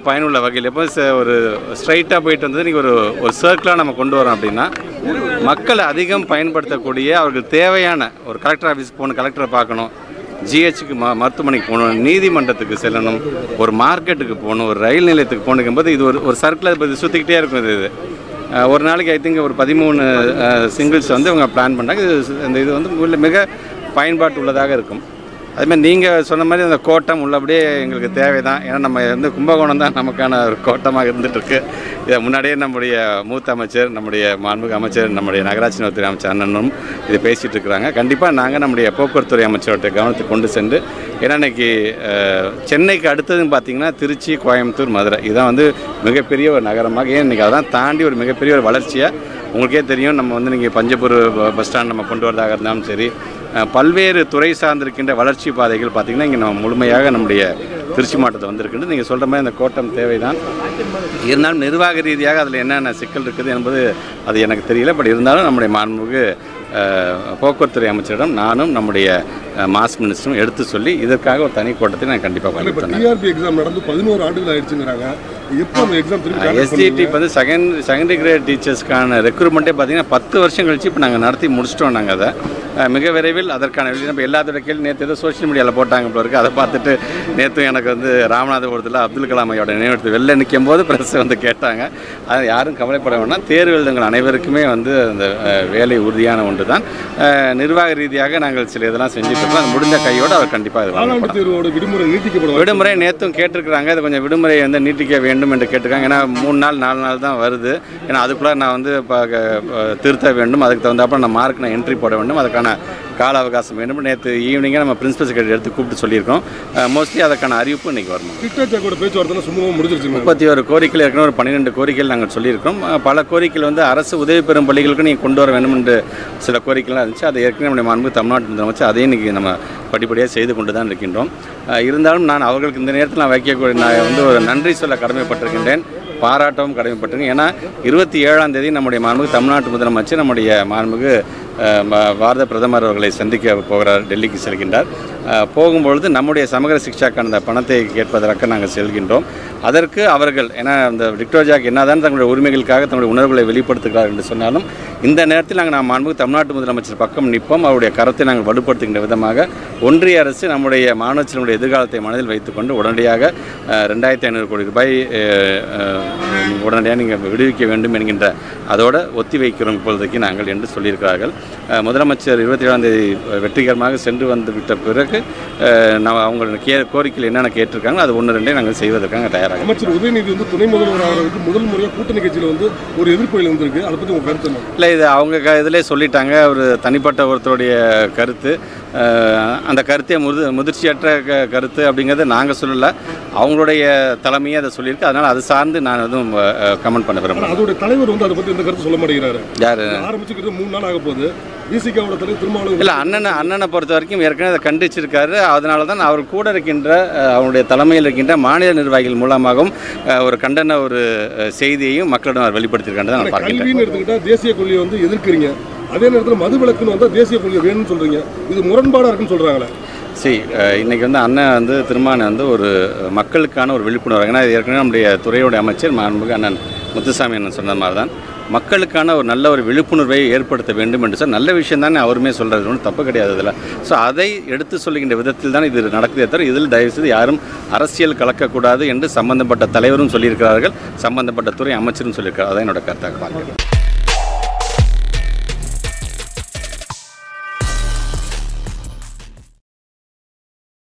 பயனுள்ள வகையில் எப்போ ச- ஒரு ஸ்ட்ரைட்டாக போயிட்டு வந்தது நீங்கள் ஒரு ஒரு சர்க்கிளாக நம்ம கொண்டு வரோம் அப்படின்னா மக்கள் அதிகம் பயன்படுத்தக்கூடிய அவர்களுக்கு தேவையான ஒரு கலெக்டர் ஆஃபீஸ்க்கு போகணும் கலெக்டரை பார்க்கணும் ஜிஹெச்சுக்கு ம மருத்துவமனைக்கு போகணும் நீதிமன்றத்துக்கு செல்லணும் ஒரு மார்க்கெட்டுக்கு போகணும் ஒரு ரயில் நிலையத்துக்கு போகணுங்கும்போது இது ஒரு ஒரு சர்க்கிளை இப்போ இது சுற்றிக்கிட்டே இருக்கும் இது இது அஹ் ஒரு நாளைக்கு ஐ திங்க் ஒரு பதிமூணு சிங்கிள்ஸ் வந்து இவங்க பிளான் பண்ணாங்க இது இந்த இது வந்து உள்ள மிக பயன்பாட்டு உள்ளதாக இருக்கும் அதுமாதிரி நீங்கள் சொன்ன மாதிரி அந்த கோட்டம் உள்ளபடியே எங்களுக்கு தேவை தான் ஏன்னா நம்ம வந்து கும்பகோணம் தான் நமக்கான ஒரு கோட்டமாக இருந்துகிட்ருக்கு இதை முன்னாடியே நம்முடைய மூத்த அமைச்சர் நம்முடைய மாண்புமிகு அமைச்சர் நம்முடைய நகராட்சி நலத்துறை அமைச்சர் அண்ணனும் இதை பேசிகிட்டு இருக்கிறாங்க கண்டிப்பாக நாங்கள் நம்முடைய போக்குவரத்துறை அமைச்சரோட கவனத்துக்கு கொண்டு சென்று ஏன்னா இன்னைக்கு அஹ், சென்னைக்கு அடுத்ததுன்னு பார்த்தீங்கன்னா திருச்சி கோயம்புத்தூர் மதுரை இதுதான் வந்து மிகப்பெரிய ஒரு நகரமாக ஏன் இன்றைக்கி அதான் தாண்டி ஒரு மிகப்பெரிய ஒரு வளர்ச்சியாக உங்களுக்கே தெரியும் நம்ம வந்து நீங்கள் பஞ்சப்பூர் ப- பஸ் ஸ்டாண்ட் நம்ம கொண்டு வரதாக இருந்தாலும் சரி அஹ், பல்வேறு துறை சார்ந்திருக்கின்ற வளர்ச்சி பாதைகள் பார்த்திங்கன்னா இங்கே நம்ம முழுமையாக நம்முடைய திருச்சி மாவட்டத்தில் வந்திருக்கின்றது நீங்கள் சொல்கிற மாதிரி அந்த கோட்டம் தேவைதான் இருந்தாலும் நிர்வாக ரீதியாக அதில் என்னென்ன சிக்கல் இருக்குது என்பது அது எனக்கு தெரியல பட் இருந்தாலும் நம்முடைய மாண்புமிகு அஹ், போக்குவரத்துறை அமைச்சரிடம் நானும் நம்முடைய அஹ், மாஸ் மினிஸ்டரும் எடுத்து சொல்லி இதற்காக ஒரு தனி கூட்டத்தை நான் கண்டிப்பாக இப்போ பயன்படுத்தினேன் டிஆர்பி எக்ஸாம் நடந்து பதினோரு ஆண்டுகள் ஆயிடுச்சுங்கிறாங்க எப்போ அந்த எக்ஸாம் திரும்பி conduct எஸ்டிடி பண்ணுவீங்க? இப்போ வந்து செகண்ட் செகண்டரி கிரேட் டீச்சர்ஸ்க்கான ரெக்ரூட்மெண்ட்டே பார்த்தீங்கன்னா பத்து வருஷம் கழிச்சு இப்போ நாங்கள் நடத்தி முடிச்சிட்டோம் நாங்கள் அதை அஹ் மிக விரைவில் அதற்கான வெளி நம்ம எல்லாத்தோட கேள்வி நேற்று ஏதோ சோஷியல் மீடியாவில் போட்டாங்க போல இருக்கு அதை பார்த்துட்டு நேற்று எனக்கு வந்து ராமநாதபுரத்தில் அப்துல் கலாம் ஐயோட நினைவெடுத்து வெளில நிற்கும் போது ப்ரெஸ் வந்து கேட்டாங்க அது யாரும் கவலைப்பட வேண்டாம் தேர்வு எழுதுங்கள் அனைவருக்குமே வந்து அந்த அஹ், வேலை உறுதியான ஒன்று தான் அஹ், நிர்வாக ரீதியாக நாங்கள் சில இதெல்லாம் செஞ்சுட்டு இருக்கோம் அது முடிஞ்ச கையோடு அவர் கண்டிப்பாக இது காலாண்டு வழங்கப்படும் தேர்வோட விடுமுறை நீட்டிக்கப்படும் விடுமுறை நேற்றும் கேட்டிருக்கிறாங்க அது கொஞ்சம் விடுமுறை வந்து நீட்டிக்க வேண்டும் என்று கேட்டிருக்காங்க ஏன்னா மூணு நாள் நாலு நாள் தான் வருது ஏன்னா அதுக்குள்ளே நான் வந்து இப்போ திருத்த வேண்டும் அதுக்கு தகுந்தாப்புல நான் மார்க் நான் என்ட்ரி போட வேண்டும் அதுக்கான கால அவகாசம் வேண்டும் நேற்று ஈவினிங்கே நம்ம பிரின்சிபல் செக்ரட்டரி எடுத்து கூப்பிட்டு சொல்லியிருக்கோம் மோஸ்ட்லி அதற்கான அறிவிப்பு இன்னைக்கு வரணும் கிட்டச்சா கூட பேச்சுவார்த்தை சுமூகமாக முடிஞ்சிருச்சுங்க முப்பத்தி ஒரு கோரிக்கைகள் ஏற்கனவே ஒரு பன்னிரெண்டு கோரிக்கைகள் நாங்கள் சொல்லியிருக்கோம் அஹ் பல கோரிக்கைகள் வந்து அரசு உதவி பெறும் பள்ளிகளுக்கு நீங்கள் கொண்டு வர வேண்டும் என்று சில கோரிக்கைலாம் இருந்துச்சு அது ஏற்கனவே நம்முடைய மாண்பு தமிழ்நாட்டு முதலமைச்சர் அதையும் இன்றைக்கி நம்ம படிப்படியாக செய்து கொண்டு தான் இருக்கின்றோம் அஹ் இருந்தாலும் நான் அவர்களுக்கு இந்த நேரத்தில் நான் வைக்கக்கூடிய நான் வந்து ஒரு நன்றி சொல்ல கடமைப்பட்டிருக்கின்றேன் பாராட்டவும் கடமைப்பட்டிருக்கேன் ஏன்னா இருபத்தி ஏழாம் தேதி நம்முடைய மாண்புமிகு தமிழ்நாட்டு முதலமைச்சர் நம்முடைய மாண்புமிகு அஹ், ம- பாரத பிரதமர் அவர்களை சந்திக்க போகிறார் டெல்லிக்கு செல்கின்றார் அஹ், போகும்பொழுது நம்முடைய சமகர சிக்ஷாக்கான அந்த பணத்தை கேட்பதற்காக நாங்கள் செல்கின்றோம் அதற்கு அவர்கள் ஏன்னா அந்த விக்டோரியாக்கு என்னதான் தங்களுடைய உரிமைகளுக்காக தங்களுடைய உணர்வுகளை வெளிப்படுத்துகிறார் என்று சொன்னாலும் இந்த நேரத்தில் நாங்கள் நாம் மாண்புமிகு தமிழ்நாட்டு முதலமைச்சர் பக்கம் நிற்போம் அவருடைய கருத்தை நாங்கள் வலுப்படுத்துகின்ற விதமாக ஒன்றிய அரசு நம்முடைய மாணவர்களுடைய எதிர்காலத்தை மனதில் வைத்துக்கொண்டு உடனடியாக அஹ், ரெண்டாயிரத்தி ஐநூறு கோடி ரூபாய் அஹ், அஹ், உடனடியாக நீங்கள் விடுவிக்க வேண்டும் என்கின்ற அதோட ஒத்தி வைக்கிறோம் இப்பொழுதைக்கு நாங்கள் என்று சொல்லியிருக்கிறார்கள் அஹ், முதலமைச்சர் இருபத்தி ஏழாம் தேதி வெற்றிகரமாக சென்று வந்து விட்ட பிறகு அஹ், நம்ம அவங்களோட கே கோரிக்கையில் என்னென்ன கேட்டிருக்காங்களோ அது ஒன்று ரெண்டே நாங்கள் செய்வதற்காக தயாராக அமைச்சர் உதயநிதி வந்து துணை முதல்வர் ஆகிறதுக்கு முதல் முறையாக கூட்டணி கட்சியில் வந்து ஒரு எதிர்ப்பு வந்திருக்கு அதை பற்றி உங்கள் கருத்து என்ன இல்லை இது அவங்க க இதிலே சொல்லிட்டாங்க ஒரு தனிப்பட்ட ஒருத்தருடைய கருத்து அஹ், அந்த கருத்தே முது முதிர்ச்சியற்ற க கருத்து அப்படிங்கிறத நாங்கள் சொல்லலை அவங்களுடைய தலைமையே அதை சொல்லியிருக்கு அதனால் அது சார்ந்து நான் எதுவும் கமெண்ட் பண்ண விரும்புகிறேன் ஆனால் அதோட தலைவர் வந்து அதை பற்றி எந்த கருத்து சொல்ல மாட்டேங்கிறாரு யார் ஆரம்பிச்சுக்கிட்டு மூணு நாள் ஆக போகுது விசிகாவோட தலைவர் திருமாவளவன் இல்லை அண்ணனை அண்ணனை பொறுத்த வரைக்கும் ஏற்கனவே அதை கண்டிச்சிருக்காரு அதனால தான் அவர் கூட இருக்கின்ற அஹ், அவருடைய தலைமையில் இருக்கின்ற மாநில நிர்வாகிகள் மூலமாகவும் அஹ், ஒரு கண்டன ஒரு அஹ், செய்தியையும் மக்களிடம் அவர் வெளிப்படுத்தியிருக்கான்றதை நான் பார்க்கிறேன் கல்வின்னு எடுத்துக்கிட்டா தேசிய கொள்கையை வந்து எதிர்க்கிறீங்க அதே நேரத்தில் மது விலக்குன்னு வந்தால் தேசிய கொள்கை வேணும்னு சொல்றீங்க இது முரண்பாடாக இருக்குன்னு சொல்றாங்களே சரி அஹ், இன்னைக்கு வந்து அண்ணன் வந்து திருமான வந்து ஒரு மக்களுக்கான ஒரு விழிப்புணர்வு ஏன்னா இது ஏற்கனவே நம்முடைய துறையோட அமைச்சர் மாண்புமிகு அண்ணன் முத்துசாமி அண்ணன் சொன்ன மாதிரி தான் மக்களுக்கான ஒரு நல்ல ஒரு விழிப்புணர்வை ஏற்படுத்த வேண்டும் என்று சொல் நல்ல விஷயம் தானே அவருமே சொல்கிறது ஒன்றும் தப்பு கிடையாது இதில் ஸோ அதை எடுத்து சொல்லுகின்ற விதத்தில் தான் இது நடக்குதே தவிர இதில் தயவுசெய்து யாரும் அரசியல் கலக்கக்கூடாது என்று சம்பந்தப்பட்ட தலைவரும் சொல்லியிருக்கிறார்கள் சம்பந்தப்பட்ட துறை அமைச்சரும் சொல்லியிருக்கிறார் அதான் என்னோட கருத்தாக பார்க்கிறேன்